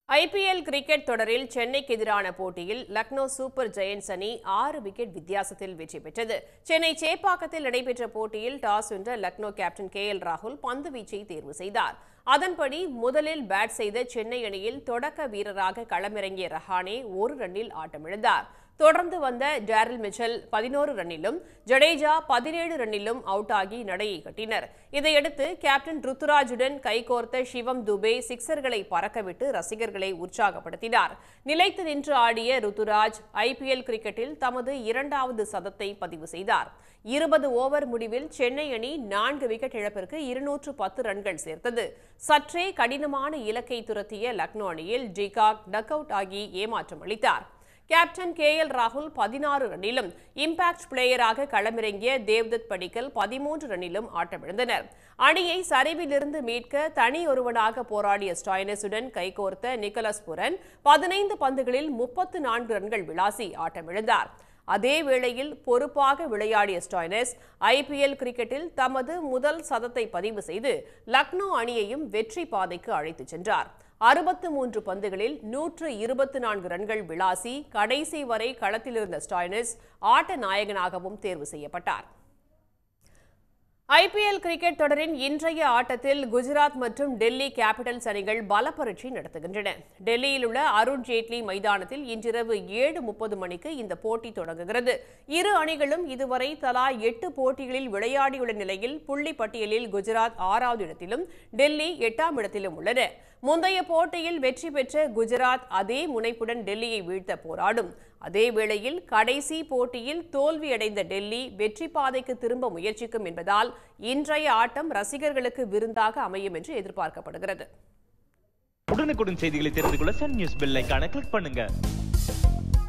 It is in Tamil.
ஐபிஎல் கிரிக்கெட் தொடரில் சென்னைக்கு எதிரான போட்டியில் லக்னோ சூப்பர் ஜெயண்ட்ஸ் அணி ஆறு விக்கெட் வித்தியாசத்தில் வெற்றி பெற்றது சென்னை சேப்பாக்கத்தில் நடைபெற்ற போட்டியில் டாஸ் வென்ற லக்னோ கேப்டன் கே எல் ராகுல் பந்து வீச்சை தேர்வு செய்தார் அதன்படி முதலில் பேட் செய்த சென்னை அணியில் தொடக்க வீரராக களமிறங்கிய ரஹானே ஒரு ரன்னில் ஆட்டமிழந்தார் தொடர்ந்து வந்த டேரில் மிச்சல் பதினோரு ரன்னிலும் ஜடேஜா பதினேழு ரன்னிலும் அவுட் ஆகி நடையை கட்டினர் இதையடுத்து கேப்டன் ருத்துராஜுடன் கைகோர்த்த சிவம் துபே சிக்சர்களை பறக்கவிட்டு ரசிகர்களை உற்சாகப்படுத்தினார் நிலைத்து நின்று ஆடிய ருத்துராஜ் ஐபிஎல் கிரிக்கெட்டில் தமது இரண்டாவது சதத்தை பதிவு செய்தார் இருபது ஓவர் முடிவில் சென்னை அணி நான்கு விக்கெட் இழப்பிற்கு இருநூற்று பத்து ரன்கள் சேர்த்தது சற்றே கடினமான இலக்கை துரத்திய லக்னோ அணியில் ஜிகாக் டக் அவுட் ஆகி ஏமாற்றம் அளித்தார் கேப்டன் கே எல் ராகுல் பதினாறு ரன்னிலும் இம்பாக்ட் பிளேயராக களமிறங்கிய தேவ்தத் படிக்கல் பதிமூன்று ரன்னிலும் ஆட்டமிழந்தனர் அணியை சரிவிலிருந்து மீட்க தனி ஒருவனாக போராடிய ஸ்டாயினஸுடன் கைகோர்த்த நிக்கலஸ் புரன் பதினைந்து பந்துகளில் முப்பத்து நான்கு ரன்கள் விளாசி ஆட்டமிழந்தார் அதே வேளையில் பொறுப்பாக விளையாடிய ஸ்டாய்னஸ் ஐபிஎல் கிரிக்கெட்டில் தமது முதல் சதத்தை பதிவு செய்து லக்னோ அணியையும் வெற்றி பாதைக்கு அழைத்துச் சென்றார் அறுபத்து மூன்று பந்துகளில் நூற்று இருபத்தி நான்கு ரன்கள் விளாசி கடைசி வரை களத்திலிருந்த ஸ்டாய்னஸ் ஆட்ட நாயகனாகவும் தேர்வு செய்யப்பட்டார் ஐபிஎல் கிரிக்கெட் தொடரின் இன்றைய ஆட்டத்தில் குஜராத் மற்றும் டெல்லி கேபிட்டல்ஸ் அணிகள் பலப்பரட்சி நடத்துகின்றன டெல்லியில் உள்ள அருண் ஜேட்லி மைதானத்தில் இன்றிரவு ஏழு முப்பது மணிக்கு இந்த போட்டி தொடங்குகிறது இரு அணிகளும் இதுவரை தலா எட்டு போட்டிகளில் விளையாடியுள்ள நிலையில் புள்ளி பட்டியலில் குஜராத் ஆறாவது இடத்திலும் டெல்லி எட்டாம் இடத்திலும் உள்ளன முந்தைய போட்டியில் வெற்றி பெற்ற குஜராத் அதே முனைப்புடன் டெல்லியை வீழ்த்த போராடும் அதே வேளையில் கடைசி போட்டியில் தோல்வியடைந்த டெல்லி வெற்றி பாதைக்கு திரும்ப முயற்சிக்கும் என்பதால் இன்றைய ஆட்டம் ரசிகர்களுக்கு விருந்தாக அமையும் என்று எதிர்பார்க்கப்படுகிறது உடனுக்குடன் செய்திகளை தெரிந்து கொள்ள சன் நியூஸ் பெல் ஐகானை கிளிக் பண்ணுங்க